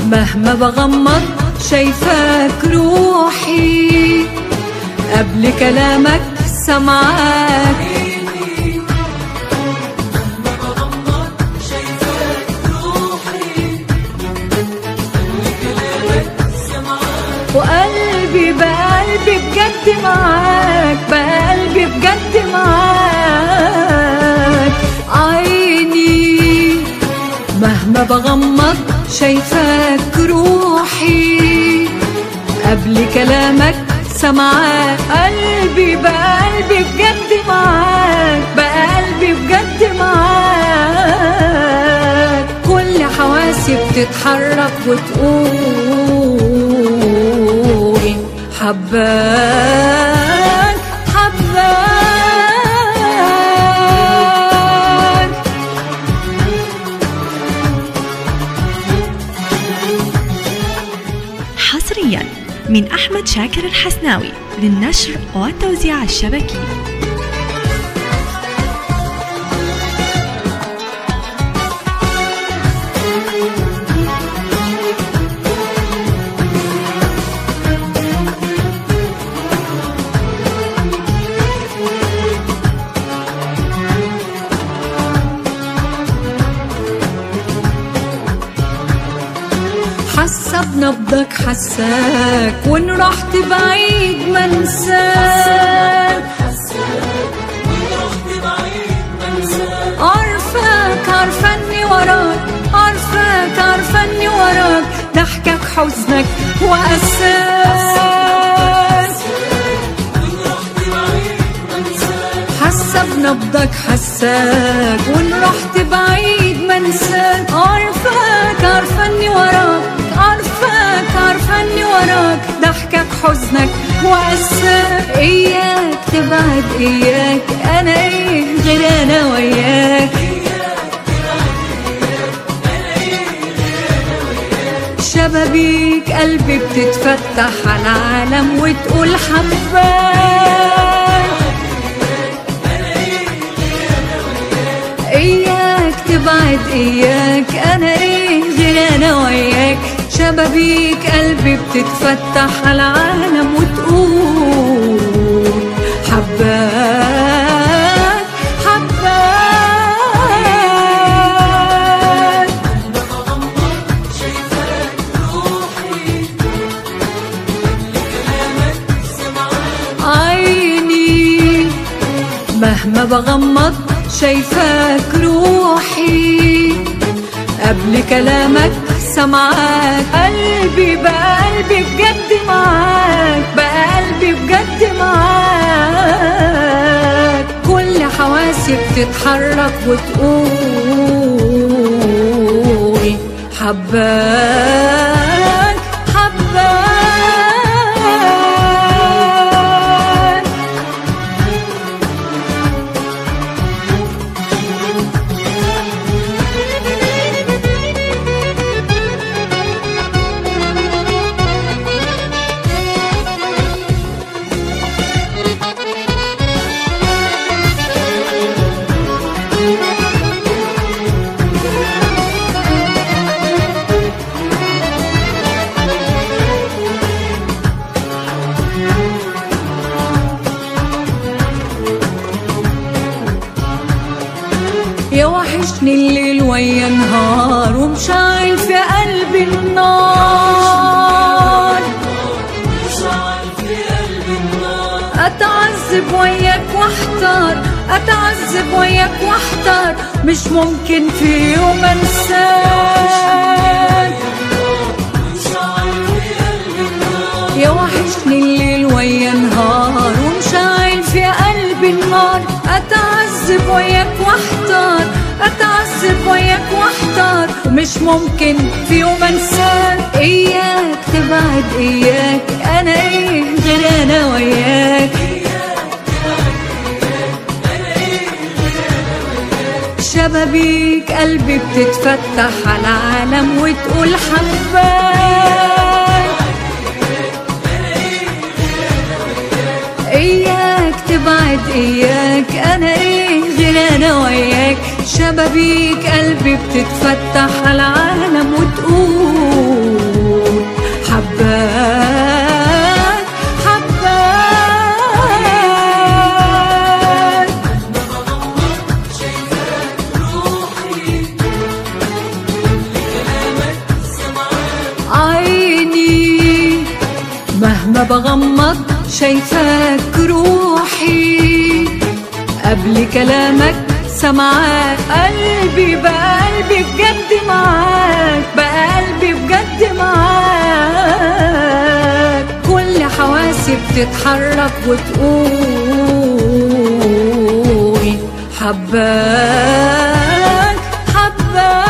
مهما بغمض شايفاك روحي قبل كلامك سمعاك وقلبي بقلبي بجد معاك بقلبي بجد معاك عيني مهما بغمض شايفاك روحي قبل كلامك سمعاك قلبي بقلبي بجد معاك بقلبي بجد معاك كل حواسي بتتحرك وتقول حباك حباك حصريا من أحمد شاكر الحسناوي للنشر والتوزيع الشبكي حاسه بنبضك حساك وان رحت بعيد منساك عارفاك عارفه اني وراك عارفاك عارفه اني وراك ضحكك حزنك واساك حاسه بنبضك حساك وان رحت بعيد منساك عارفاك عارفه اني وراك عارفاك عارفه اني وراك ضحكك حزنك واساك اياك تبعد اياك انا ايه غير انا وياك شبابيك قلبي بتتفتح على العالم وتقول حباك اياك تبعد اياك انا ايه غير انا وياك شبابيك قلبي بتتفتح على العالم وتقول حباك حباك عيني مهما بغمض شايفاك روحي قبل كلامك سمعاك قلبي بقلبي بجد معاك بقلبي بجد معاك كل حواسي بتتحرك وتقول حباك حباك يا وحشني الليل ويا نهار ومشاعل في قلبي النار اتعذب وياك واحتار اتعذب وياك واحتار مش ممكن في يوم انساك يا وحشني الليل ويا نهار ومشاعل في قلبي النار اتعذب وياك واحتار اتعذب وياك واحتار ومش ممكن في يوم انساك اياك تبعد اياك انا ايه غير انا وياك شبابيك قلبي بتتفتح على العالم وتقول حباك اياك تبعد اياك انا ايه غير انا وياك شبابيك قلبي بتتفتح على العالم وتقول لما بغمض شايفاك روحي قبل كلامك سمعاك قلبي بقى قلبي بجد معاك بقى قلبي بجد معاك كل حواسي بتتحرك وتقول حباك حباك